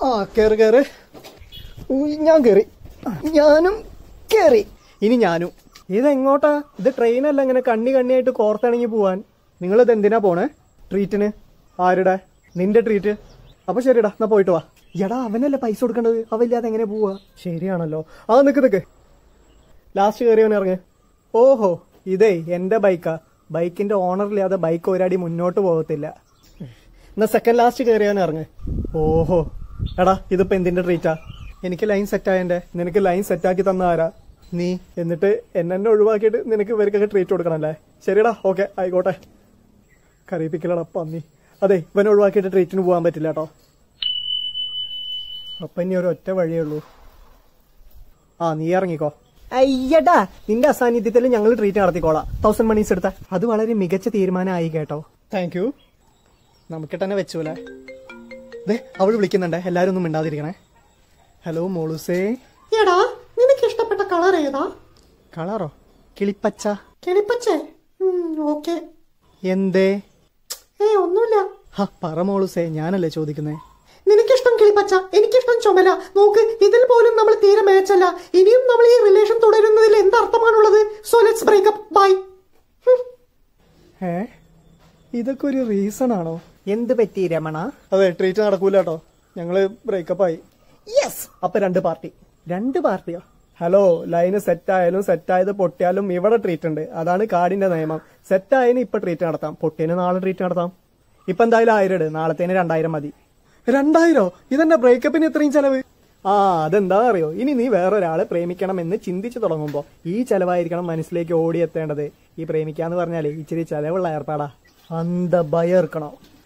ആ കയറി കയറി ഉയ്, ഞാൻ കയറി ഞാനും കയറി ഇനി ഞാനും ഇതെങ്ങോട്ടാ ഇത് ട്രെയിനല്ല ഇങ്ങനെ കണ്ണി കണ്ണിയായിട്ട് കോർത്തിണങ്ങി പോവാൻ നിങ്ങളിത് എന്തിനാ പോണേ ട്രീറ്റിന് ആരുടെ നിന്റെ ട്രീറ്റ് അപ്പൊ ശരിടാ എന്നാ പോയിട്ട് വാ എടാ അവനല്ലേ പൈസ കൊടുക്കേണ്ടത് അവല്ലാതെ എങ്ങനെ പോവാ ശരിയാണല്ലോ ആ നിക്ക് നിക്ക് ലാസ്റ്റ് കയറിയവൻ ഇറങ്ങ് ഓഹോ ഇതേ എന്റെ ബൈക്കാ ബൈക്കിന്റെ ഓണറില്ലാതെ ബൈക്ക് ഒരടി മുന്നോട്ട് പോകത്തില്ല എന്നാ സെക്കൻഡ് ലാസ്റ്റ് കയറിയവൻ ഇറങ്ങ് ഓഹോ എടാ ഇതിപ്പോ എന്തിന്റെ ട്രീറ്റാ എനിക്ക് ലൈൻ സെറ്റ് ആയന്റെ നിനക്ക് ലൈൻ സെറ്റ് ആക്കി തന്ന ആരാ നീ എന്നിട്ട് എന്നെ എന്നെ ഒഴിവാക്കിയിട്ട് നിനക്ക് ഇവർക്കൊക്കെ ട്രീറ്റ് കൊടുക്കണല്ലേ ശരിടാ ഓക്കെ ആയിക്കോട്ടെ കറിയിപ്പിക്കലടാ പന്നി അതെ ഇവനെ ഒഴിവാക്കിയിട്ട് ട്രീറ്റിന് പോകാൻ പറ്റില്ല കേട്ടോ അപ്പൊ ഇനി ഒരു ഒറ്റ വഴിയേ ഉള്ളൂ ആ നീ ഇറങ്ങിക്കോ അയ്യടാ നിന്റെ അസാന്നിധ്യത്തിൽ ഞങ്ങൾ ട്രീറ്റ് നടത്തിക്കോളാം തൗസൻഡ് മണീസ് എടുത്ത അത് വളരെ മികച്ച തീരുമാനമായി കേട്ടോ താങ്ക് യു നമുക്ക് തന്നെ വെച്ചൂലേ ദേ അവൾ വിളിക്കുന്നുണ്ടേ എല്ലാരും ഒന്നും മിണ്ടാതിരിക്കണേ ഹലോ മോളൂസേ എടാ നിനക്ക് ഇഷ്ടപ്പെട്ട കളർ ഏതാ കളറോ കിളിപ്പച്ച കിളിപ്പച്ചേ ഓക്കെ എന്തേ ഏ ഒന്നുമില്ല ഹ പറ മോളൂസേ ഞാനല്ലേ ചോദിക്കുന്നേ നിനക്കിഷ്ടം കിളിപ്പച്ച എനിക്കിഷ്ടം ചുമല നോക്ക് ഇതിൽ പോലും നമ്മൾ തീരെ മാച്ചല്ല ഇനിയും നമ്മൾ ഈ റിലേഷൻ തുടരുന്നതിൽ എന്ത് അർത്ഥമാണുള്ളത് സോ ലെറ്റ്സ് ബ്രേക്കപ്പ് ബൈ ഏ ഇതൊക്കെ ഒരു റീസൺ ആണോ എന്ത് പറ്റി രമണ അതെ ട്രീറ്റ് നടക്കൂല കേട്ടോ ഞങ്ങള് ബ്രേക്കപ്പ് ആയി യെസ് അപ്പൊ രണ്ട് പാർട്ടി രണ്ട് പാർട്ടിയോ ഹലോ ലൈന് സെറ്റ് ആയാലും സെറ്റ് ആയത് പൊട്ടിയാലും ഇവിടെ ട്രീറ്റ് ഉണ്ട് അതാണ് കാർഡിന്റെ നിയമം സെറ്റ് ആയതിന് ഇപ്പൊ ട്രീറ്റ് നടത്താം പൊട്ടിയതിന് നാളെ ട്രീറ്റ് നടത്താം ഇപ്പൊ എന്തായാലും ആയിരം ഇട് നാളത്തേന് രണ്ടായിരം മതി രണ്ടായിരോ ഇതെന്നെ ബ്രേക്കപ്പിന് ഇത്രയും ചെലവ് ആ അതെന്താ അറിയോ ഇനി നീ വേറൊരാളെ പ്രേമിക്കണം എന്ന് ചിന്തിച്ചു തുടങ്ങുമ്പോ ഈ ചെലവായിരിക്കണം മനസ്സിലേക്ക് ഓടിയെത്തേണ്ടത് ഈ പ്രേമിക്കാന്ന് പറഞ്ഞാലേ ഇച്ചിരി ചെലവുള്ള ഏർപ്പാടാ അന്ത ഭയർക്കണോ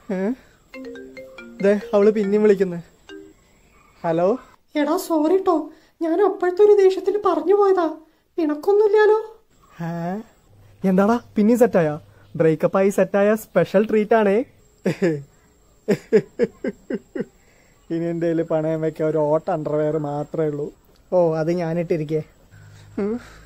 ദേ അവള് പിന്നെയും വിളിക്കുന്നു ഹലോ എടാ സോറി ട്ടോ ഞാൻ അപ്പോഴത്തെ ഒരു ദേഷ്യത്തിൽ പറഞ്ഞു പോയതാ പിണക്കൊന്നുമില്ലാലോ ഹേ എന്താടാ പിന്നെയും സെറ്റായ ബ്രേക്കപ്പായി സെറ്റായ സ്പെഷ്യൽ ട്രീറ്റ് ആണേ ഇനി എൻ്റെ കയ്യിൽ പണയം വെക്കാൻ ഒരു ഓട്ട അണ്ടർവെയർ മാത്രമേ ഉള്ളൂ ഓ അത് ഞാനിട്ടിരിക്കേ ഉം.